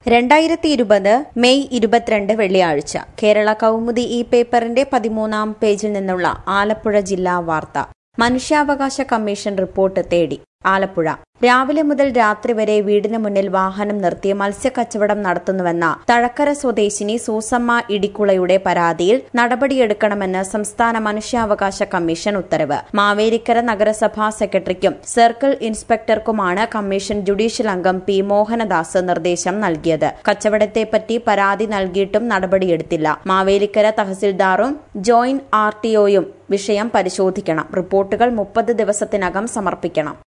രണ്ടായിരത്തി ഇരുപത് മെയ് ഇരുപത്തിരണ്ട് വെള്ളിയാഴ്ച കേരള കൗമുദി ഈ പേപ്പറിന്റെ പതിമൂന്നാം പേജിൽ നിന്നുള്ള ആലപ്പുഴ ജില്ലാ വാർത്ത മനുഷ്യാവകാശ കമ്മീഷൻ റിപ്പോർട്ട് തേടി ആലപ്പുഴ രാവിലെ മുതൽ രാത്രി വരെ വീടിന് മുന്നിൽ വാഹനം നിർത്തി മത്സ്യക്കച്ചവടം നടത്തുന്നുവെന്ന തഴക്കര സ്വദേശിനി സൂസമ്മ ഇടിക്കുളയുടെ പരാതിയിൽ നടപടിയെടുക്കണമെന്ന് സംസ്ഥാന മനുഷ്യാവകാശ കമ്മീഷൻ ഉത്തരവ് മാവേലിക്കര നഗരസഭാ സെക്രട്ടറിക്കും സർക്കിൾ ഇൻസ്പെക്ടർക്കുമാണ് കമ്മീഷൻ ജുഡീഷ്യൽ അംഗം പി മോഹനദാസ് നിർദ്ദേശം നൽകിയത് കച്ചവടത്തെപ്പറ്റി പരാതി നൽകിയിട്ടും നടപടിയെടുത്തില്ല മാവേലിക്കര തഹസിൽദാറും ജോയിന്റ് ആർ ടിഒയും വിഷയം പരിശോധിക്കണം റിപ്പോർട്ടുകൾ മുപ്പത് ദിവസത്തിനകം സമർപ്പിക്കണം